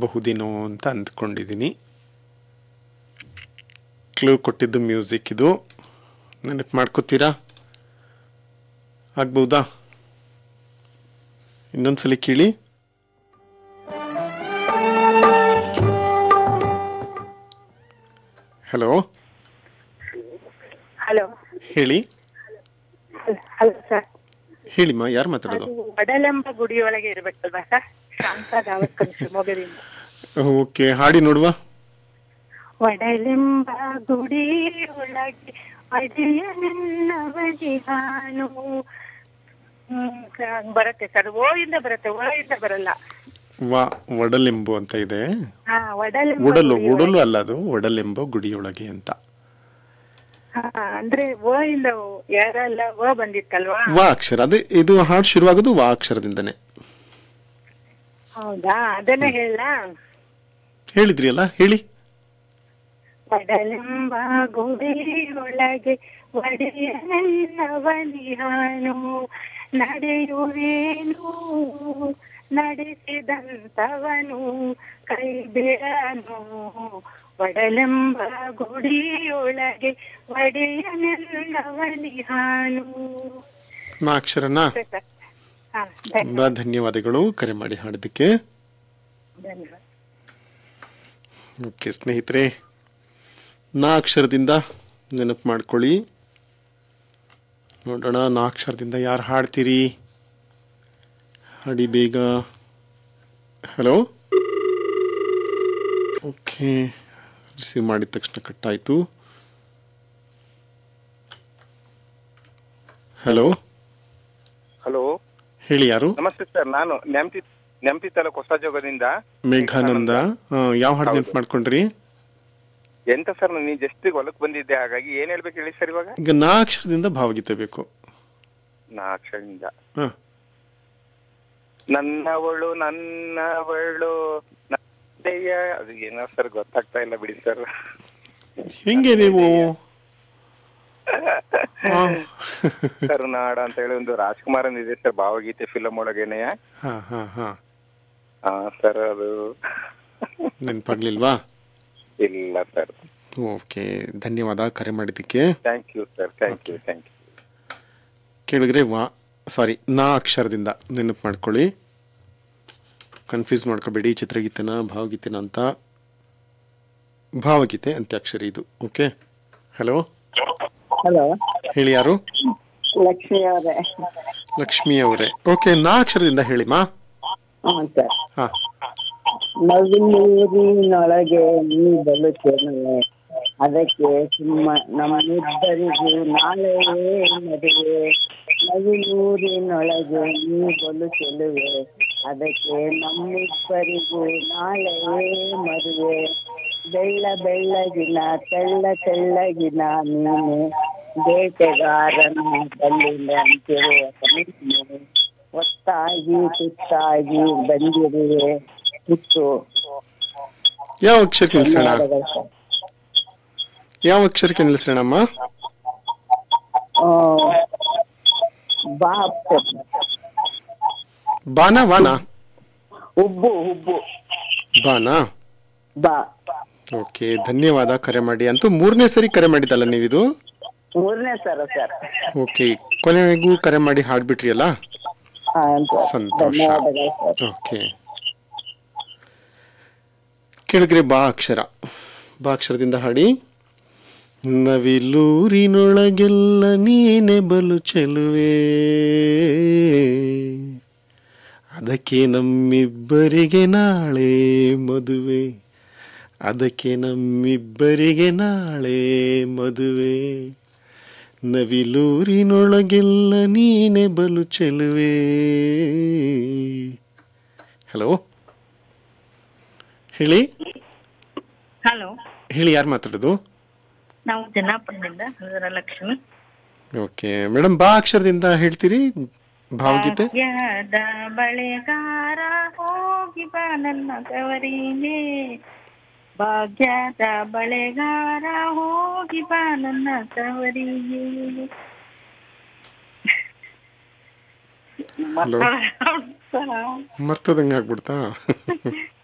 ಮಾಡಬಹುದೇನೋ ಅಂತ ಅಂದ್ಕೊಂಡಿದ್ದೀನಿ ಕ್ಲೂ ಕೊಟ್ಟಿದ್ದು ಮ್ಯೂಸಿಕ್ ಇದು ನೆನಪು ಮಾಡ್ಕೋತೀರಾ ಆಗ್ಬಹುದಾ ಇನ್ನೊಂದ್ಸಲಿ ಕೇಳಿ ಹಲೋ ಹಲೋ ಹೇಳಿ ಹಲೋ ಸರ್ ಹೇಳಿಮ್ಮ ಯಾರು ಮಾತಾಡೋದು ಅದು ವಡಲೆಂಬ ಗುಡಿಯೊಳಗೆ ಇರ್ಬೇಕಲ್ವಾ ಸರ್ ಶಾಂತ ದಾವಕ್ಕನ್ ಶಿವಮೊಗ್ಗದಿಂದ ಓಕೆ ಹಾಡಿ ನೋಡುವ ವಡಲೆಂಬ ಗುಡಿಯೊಳಗೆ ಅಜಯ ನಿನ್ನವನಿ ನಾನು ಹ್ಮ್, ಸ- ಬರುತ್ತೆ ಸರ್ ಓ ಇಂದ ಬರುತ್ತೆ ಓ ಇಂದ ಬರಲ್ಲ ವಾ ಒಡಲೆಂಬು ಅಂತ ಇದೆ ಹಾ ವಡಲೆಂಬ ಉಡಲು ಗುಡಿಯೊಳಗೆ. ಉಡಲು ಅಲ್ಲ ಅದು ಒಡಲೆಂಬ ಗುಡಿಯೊಳಗೆ ಅಂತ ಹಾ, ಅಂದ್ರೆ ಓ ಇಂದ ಯಾರಲ್ಲ ಓ ಬಂದಿತ್ತಲ್ವಾ ವಾ ಅಕ್ಷರ ಅದೇ ಇದು ಹಾಡು ಶುರುವಾಗೋದು ವಾ ಅಕ್ಷರದಿಂದನೇ ಹೌದಾ ಅದನ್ನ ಹೇಳ ಹೇಳಿದ್ರಿ ಅಲ್ಲ ಹೇಳಿ ವಡಲೆಂಬ ಗುಡಿಯೊಳಗೆ ಒಡೆಯ ನವನಿಹಾನು ನಡೆಯುವೇನು ನಡೆಸಿದಂತವನು ಕೈ ಬಿಡನು ಒಡಲೆಂಬ ಗುಡಿಯೊಳಗೆ ಒಡೆಯ ನವನಿಹಾನು ನಾ ಅಕ್ಷರನ ಹಾ ತುಂಬಾ ಧನ್ಯವಾದಗಳು ಕರೆ ಮಾಡಿ ಹಾಡಿದ್ದಕ್ಕೆ ಧನ್ಯವಾದ ಓಕೆ ಸ್ನೇಹಿತರೆ ನಾ ಅಕ್ಷರದಿಂದ ನೆನಪು ಮಾಡ್ಕೊಳ್ಳಿ ನೋಡೋಣ ನಾ ಅಕ್ಷರದಿಂದ ಯಾರು ಹಾಡ್ತೀರಿ ಹಾಡಿ ಬೇಗ ಹಲೋ ಓಕೆ ರಿಸೀವ್ ಮಾಡಿದ ತಕ್ಷಣ ಕಟ್ಟಾಯಿತು ಹಲೋ ಹಲೋ ಹೇಳಿ ಯಾರು ನಮಸ್ತೆ ಸರ್ ನಾನು ನೆಮ್ತಿ ನೆಮ್ತಿ ತಾಲೂಕು ಹೊಸಜೋಗದಿಂದ ಮೇಘಾನಂದ ಆ, ಯಾವ ಹಾಡು ನೆನಪು ಮಾಡ್ಕೊಂಡ್ರಿ ಎಂತ ಸರ್ ನೀ ಜಸ್ಟ್ ಹೊಲಕ್ ಬಂದಿದ್ದೆ ಹಾಗಾಗಿ ಏನ್ ಹೇಳ್ಬೇಕು ಹೇಳಿ ಸರ್ ಇವಾಗ ಈಗ ನಾ ಅಕ್ಷರದಿಂದ ಭಾವಗೀತೆ ಬೇಕು ನಾ ಅಕ್ಷರದಿಂದ ಹಾ ನನ್ನವಳು ನನ್ನವಳು ನನ್ನಯ್ಯ ಅದು ಏನೋ ಸರ್ ಗೊತ್ತಾಗ್ತಾ ಇಲ್ಲ ಬಿಡಿ ಸರ್ ಹೆಂಗೆ ನೀವು ಆ, ಕರುನಾಡ ಅಂತ ಹೇಳಿ ಒಂದು ರಾಜ್ಕುಮಾರನ್ ಇದೆ ಸರ್ ಭಾವಗೀತೆ ಫಿಲಂ ಒಳಗೇನೆ ಹಾ ಹಾ ಹಾ ಹಾ ಸರ್ ಅದು ನೆನಪಾಗ್ಲಿಲ್ವಾ ಇಲ್ಲ ಸರ್ ಓಕೆ ಧನ್ಯವಾದ ಕರೆ ಮಾಡಿದ್ದಕ್ಕೆ thank you sir thank you thank you ಕೇಳಿದ್ರೆ ವಾ ಸಾರಿ ನಾ ಅಕ್ಷರದಿಂದ ನೆನಪು ಮಾಡ್ಕೊಳ್ಳಿ ಕನ್ಫ್ಯೂಸ್ ಮಾಡ್ಕೋಬೇಡಿ ಚಿತ್ರಗೀತೆನ ಭಾವಗೀತೆನ ಅಂತ ಭಾವಗೀತೆ ಅಂತ್ಯಾಕ್ಷರಿ ಇದು ಓಕೆ ಹಲೋ ಹಲೋ ಹೇಳಿ ಯಾರು ಲಕ್ಷ್ಮಿ ಅವರೇ ಲಕ್ಷ್ಮಿ ಅವರೇ ಓಕೆ ನಾ ಅಕ್ಷರದಿಂದ ಹೇಳಿಮಾ ಹ್ಞೂ ಸರ್ ಹಾ ನವಿಲೂರಿನೊಳಗೆ ನೀ ಬರುತ್ತೇನೆ ಅದಕ್ಕೆ ಸುಮ್ಮ ನಮ್ಮಿಬ್ಬರಿಗೂ ನಾಳೆಯೇ ಮದುವೆ ನವಿಲೂರಿನೊಳಗೆ ನೀ ಬಲು ಚೆಲುವೆ ಅದಕ್ಕೆ ನಮ್ಮಿಬ್ಬರಿಗೂ ನಾಳೆಯೇ ಮದುವೆ ಬೆಳ್ಳ ಬೆಳ್ಳಗಿನ ತೆಳ್ಳ ತೆಳ್ಳಗಿನ ನೀನು ಬೇಟೆಗಾರನ ಬಲ್ಲಿನಂತಿರುವ ನೀನು ಒತ್ತಾಗಿ ತುತ್ತಾಗಿ ಬಂದಿರುವೆ ಹುಟ್ಟು ಯಾವ ಅಕ್ಷರಕ್ಕೆ ನಿಲ್ಸೋಣ ಧನ್ಯವಾದಗಳು ಸರ್. ಯಾವ ಅಕ್ಷರಕ್ಕೆ ನಿಲ್ಸೋಣಮ್ಮ ಆ, ಬಾ ಸರ್. ಬಾನಾ ವಾನಾ ಉಬ್ಬು ಉಬ್ಬು ಬಾನಾ ಬಾ ಓಕೆ ಧನ್ಯವಾದ ಕರೆ ಮಾಡಿ ಅಂತೂ ಮೂರನೇ ಸರಿ ಕರೆ ಮಾಡಿದ್ದಲ್ಲ ನೀವಿದು ಮೂರನೇ ಸರ ಸರ್ ಓಕೆ ಕೊನೆಗೂ ಕರೆ ಮಾಡಿ ಹಾಡ್ಬಿಟ್ರಿ ಅಲ್ಲ ಹಾ, ಸರ್. ಸಂತೋಷ ಧನ್ಯವಾದಗಳು ಸರ್ ಓಕೆ ಕೇಳಿದ್ರೆ ಬಾ ಅಕ್ಷರ ಬಾ ಅಕ್ಷರದಿಂದ ಹಾಡಿ ನವಿಲೂರಿನೊಳಗೆಲ್ಲ ನೀನೆ ಬಲು ಚೆಲುವೆ ಅದಕ್ಕೆ ನಮ್ಮಿಬ್ಬರಿಗೆ ನಾಳೆ ಮದುವೆ ಅದಕ್ಕೆ ನಮ್ಮಿಬ್ಬರಿಗೆ ನಾಳೆ ಮದುವೆ ನವಿಲೂರಿನೊಳಗೆಲ್ಲ ನೀನೆ ಬಲು ಚೆಲುವೆ ಹಲೋ ಹೇಳಿ ಹಲೋ ಹೇಳಿ ಯಾರು ಮಾತಾಡೋದು ನಾವು ಜನ್ನಾಪುರದಿಂದ ಲಕ್ಷ್ಮಿ ಓಕೆ ಮೇಡಮ್ ಬಾ ಅಕ್ಷರದಿಂದ ಹೇಳ್ತೀರಿ ಭಾವಗೀತೆ ಭಾಗ್ಯದ ಬಳೆಗಾರ ಹೋಗಿ ಬಾ ನನ್ನ ತವರಿಗೆ ಭಾಗ್ಯದ ಬಳೆಗಾರ ಹೋಗಿ ಬಾ ನನ್ನ ತವರಿಗೆ ಹಲೋ ಮರ್ತದಂಗೆ ಆಗ್ಬಿಡ್ತಾ